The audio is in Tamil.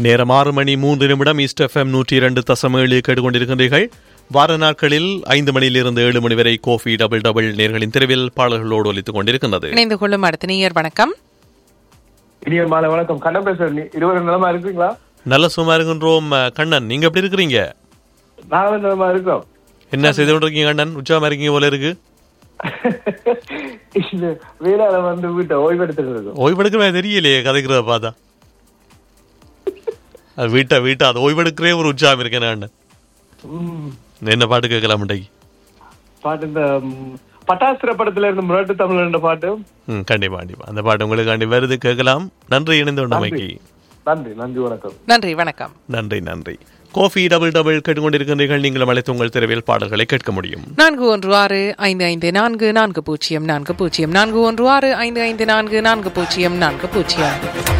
நேரம் ஆறு மணி மூன்று நிமிடம் ஈஸ்ட் எஃப்எம் நூற்றி இரண்டு தசம் ஏழு கேட்டுக்கொண்டிருக்கின்றீர்கள் வார நாட்களில் ஐந்து மணியிலிருந்து ஏழு மணி வரை கோஃபி டபுள் டபுள் நேர்களின் தெருவில் பாடல்களோடு ஒலித்துக் கொண்டிருக்கின்றது இணைந்து கொள்ளும் அடுத்த நேயர் வணக்கம் இனிய மாலை வணக்கம் கண்ணன் பேசுறேன் நீ இருவரும் நிலமா இருக்கீங்களா நல்ல சும்மா இருக்கின்றோம் அஹ், கண்ணன் நீங்க எப்படி இருக்கிறீங்க நாங்களும் நிலமா இருக்கோம் என்ன செய்து கொண்டிருக்கீங்க கண்ணன் உற்சாகமா இருக்கீங்க போல இருக்கு இது வேளாள வந்து வீட்டை ஓய்வெடுத்துட்டு இருக்கோம் ஓய்வெடுக்கிறவே தெரியலையே கதைக்கிறத பார்த்தா அது வீட்டை வீட்டை அது ஓய்வெடுக்கிறே ஒரு உற்சாகம் இருக்கேன் கண்ணன் ம், என்ன பாட்டு கேட்கலாம் இன்றைக்கு பாட்டு இந்த ம், பட்டாசுர படத்துல இருந்து முரட்டு தமிழ் என்ற பாட்டு ம் கண்டிப்பா கண்டிப்பா அந்த பாட்டு உங்களுக்காண்டி வருது கேட்கலாம் நன்றி இணைந்து கொண்டமைக்கு நன்றி நன்றி வணக்கம் நன்றி வணக்கம் நன்றி நன்றி கோஃபி டபுள் டபுள் கேட்டுக்கொண்டிருக்கின்றீர்கள் நீங்கள் அழைத்து உங்கள் தெருவில் பாடல்களை கேட்க முடியும் நான்கு ஒன்று ஆறு ஐந்து ஐந்து நான்கு நான்கு பூஜ்ஜியம் நான்கு பூஜ்ஜியம் நான்கு ஒன்று ஆறு ஐந்து ஐந்து நான்கு நான்கு பூஜ்ஜியம் நான்கு பூஜ்ஜியம்